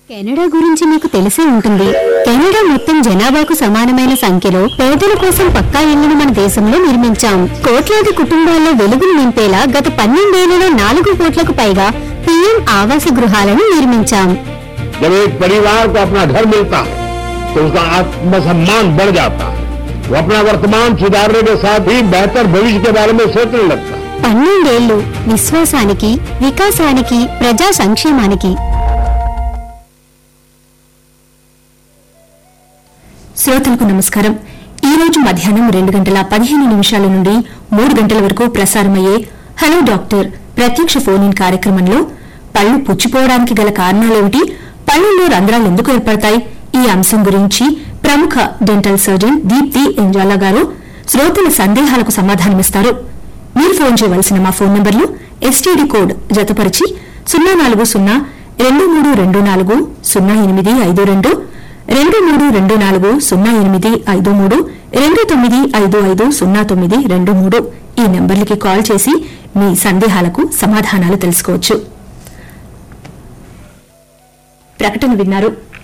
Canada గురించి మీకు తెలిసే ఉంటుంది కెనడా మొత్తం జనాభాకు సమానమైన సంఖ్యలో పేదల కోసం పక్కా ఇళ్లను మన దేశంలో నిర్మించాం కోట్లాది కుటుంబాల్లో వెలుగులు నింపేలా గత పన్నెండేళ్లలో నాలుగు కోట్లకు పైగా పీఎం ఆవాస గృహాలను నిర్మించాం जब एक परिवार को अपना घर मिलता है तो उसका आत्मसम्मान बढ़ जाता है वो अपना वर्तमान सुधारने के साथ ही बेहतर भविष्य के बारे में सोचने लगता है పన్నెండేళ్లు విశ్వాసానికి వికాసానికి ప్రజా సంక్షేమానికి శ్రోతలకు నమస్కారం ఈ రోజు మధ్యాహ్నం రెండు గంటల పదిహేను నిమిషాల నుండి మూడు గంటల వరకు ప్రసారమయ్యే హలో డాక్టర్ ప్రత్యక్ష ఫోన్ ఇన్ కార్యక్రమంలో పళ్ళు పుచ్చిపోవడానికి గల కారణాలేమిటి పళ్ళల్లో రంధ్రాలు ఎందుకు ఏర్పడతాయి ఈ అంశం గురించి ప్రముఖ డెంటల్ సర్జన్ దీప్తి ఎంజాలా గారు శ్రోతల సందేహాలకు సమాధానమిస్తారు మీరు ఫోన్ చేయవలసిన మా ఫోన్ నంబర్లు ఎస్టీడీ కోడ్ జతపరిచి సున్నా నాలుగు సున్నా రెండు మూడు రెండు నాలుగు సున్నా ఎనిమిది ఐదు రెండు రెండు మూడు రెండు నాలుగు సున్నా ఎనిమిది ఐదు మూడు రెండు తొమ్మిది ఐదు ఐదు సున్నా తొమ్మిది రెండు మూడు ఈ నెంబర్లకి కాల్ చేసి మీ సందేహాలకు సమాధానాలు తెలుసుకోవచ్చు ప్రకటన విన్నారు